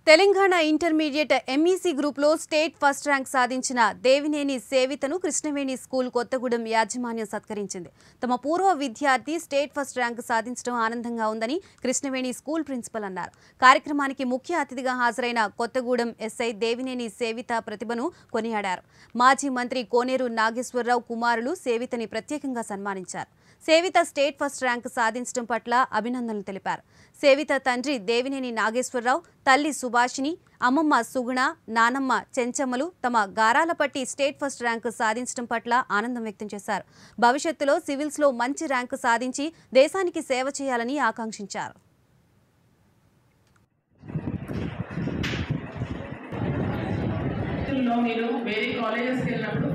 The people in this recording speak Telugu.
తెలంగాణ ఇంటర్మీడియట్ ఎంఈసీ గ్రూప్లో స్టేట్ ఫస్ట్ ర్యాంక్ సాధించిన దేవినేని సేవితను కృష్ణవేణి స్కూల్ కొత్తగూడెం యాజమాన్యం సత్కరించింది తమ పూర్వ విద్యార్థి స్టేట్ ఫస్ట్ ర్యాంక్ సాధించడం ఆనందంగా ఉందని కృష్ణవేణి స్కూల్ ప్రిన్సిపల్ అన్నారు కార్యక్రమానికి ముఖ్య అతిథిగా హాజరైన కొత్తగూడెం ఎస్ఐ దేవినేని సేవిత ప్రతిభను కొనియాడారు మాజీ మంత్రి కోనేరు నాగేశ్వరరావు కుమారులు సేవితని ప్రత్యేకంగా సన్మానించారు సేవిత స్టేట్ ఫస్ట్ ర్యాంక్ సాధించడం పట్ల అభినందనలు తెలిపారు సేవిత తండ్రి దేవినేని నాగేశ్వరరావు తల్లి సుభాషిణి అమ్మమ్మ సుగుణ నానమ్మ చెంచమ్మలు తమ గారాల పట్టి స్టేట్ ఫస్ట్ ర్యాంకు సాధించడం పట్ల ఆనందం వ్యక్తం చేశారు భవిష్యత్తులో సివిల్స్లో మంచి ర్యాంకు సాధించి దేశానికి సేవ చేయాలని ఆకాంక్షించారు లో మీరు వేరే కాలేజెస్కి వెళ్ళినప్పుడు